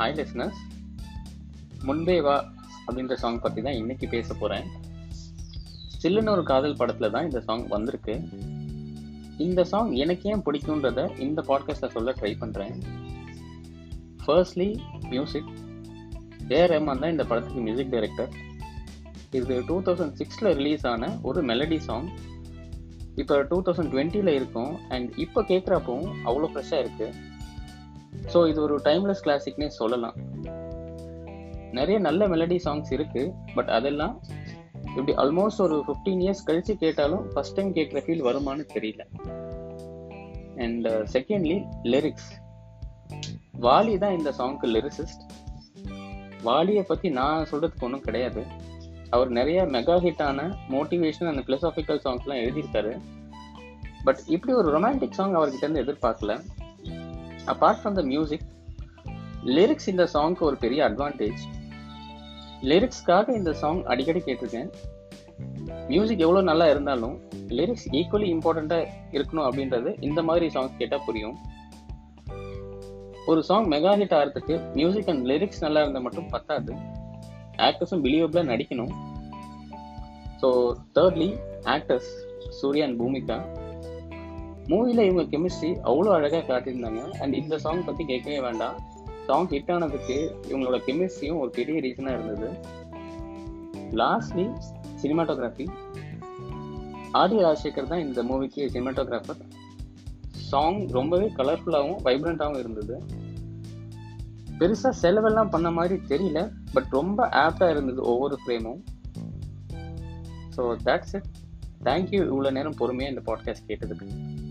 hi listeners முன்பே வா அப்படின்ற சாங் பற்றி தான் இன்னைக்கு பேச போகிறேன் சில்லுன்னு ஒரு காதல் படத்தில் தான் இந்த சாங் வந்திருக்கு இந்த சாங் எனக்கு ஏன் பிடிக்குன்றத இந்த பாட்காஸ்ட்டில் சொல்ல ட்ரை பண்ணுறேன் ஃபர்ஸ்ட்லி மியூசிக் ஏஆர் ரஹ்மான் தான் இந்த படத்துக்கு மியூசிக் டைரக்டர் இது டூ தௌசண்ட் சிக்ஸில் ரிலீஸ் ஆன ஒரு மெலடி சாங் இப்போ டூ தௌசண்ட் டுவெண்ட்டியில் இருக்கும் அண்ட் இப்போ கேட்குறப்பவும் அவ்வளோ ஃப்ரெஷ்ஷாக இருக்குது ஸோ இது ஒரு டைம்லெஸ் கிளாசிக்னே சொல்லலாம் நிறைய நல்ல மெலடி சாங்ஸ் இருக்குது பட் அதெல்லாம் இப்படி ஆல்மோஸ்ட் ஒரு ஃபிஃப்டீன் இயர்ஸ் கழித்து கேட்டாலும் ஃபஸ்ட் டைம் கேட்குற ஃபீல் வருமானு தெரியல அண்ட் செகண்ட்லி லிரிக்ஸ் வாலி தான் இந்த சாங்க்கு லிரிசிஸ்ட் வாலியை பற்றி நான் சொல்கிறதுக்கு ஒன்றும் கிடையாது அவர் நிறைய மெகா ஹிட்டான மோட்டிவேஷன் அண்ட் பிலோசாபிக்கல் சாங்ஸ்லாம் எழுதியிருக்காரு பட் இப்படி ஒரு ரொமான்டிக் சாங் அவர்கிட்ட இருந்து எதிர்பார்க்கல apart from the music lyrics இந்த சாங்க்கு ஒரு பெரிய அட்வான்டேஜ் லிரிக்ஸ்க்காக இந்த சாங் அடிக்கடி கேட்டிருக்கேன் மியூசிக் எவ்வளோ நல்லா இருந்தாலும் லிரிக்ஸ் ஈக்குவலி இம்பார்ட்டண்ட்டாக இருக்கணும் அப்படின்றது இந்த மாதிரி சாங்ஸ் கேட்டால் புரியும் ஒரு சாங் மெகா ஹிட் ஆகிறதுக்கு மியூசிக் அண்ட் லிரிக்ஸ் நல்லா இருந்தால் மட்டும் பத்தாது ஆக்டர்ஸும் பிலீவபிளாக நடிக்கணும் so thirdly actors Suriya and Bhumika மூவியில் இவங்க கெமிஸ்ட்ரி அவ்வளோ அழகாக காட்டியிருந்தாங்க அண்ட் இந்த சாங் பற்றி கேட்கவே வேண்டாம் சாங் ஹிட் ஆனதுக்கு இவங்களோட கெமிஸ்ட்ரியும் ஒரு பெரிய ரீசனாக இருந்தது லாஸ்ட்லி சினிமாட்டோகிராஃபி ஆதி ராஜசேகர் தான் இந்த மூவிக்கு சினிமாட்டோகிராஃபர் சாங் ரொம்பவே கலர்ஃபுல்லாகவும் வைப்ரண்ட்டாகவும் இருந்தது பெருசாக செலவெல்லாம் பண்ண மாதிரி தெரியல பட் ரொம்ப ஆப்டாக இருந்தது ஒவ்வொரு ஃப்ரேமும் ஸோ தேட்ஸ் இட் தேங்க்யூ இவ்வளோ நேரம் பொறுமையாக இந்த பாட்காஸ்ட் கேட்டதுக்கு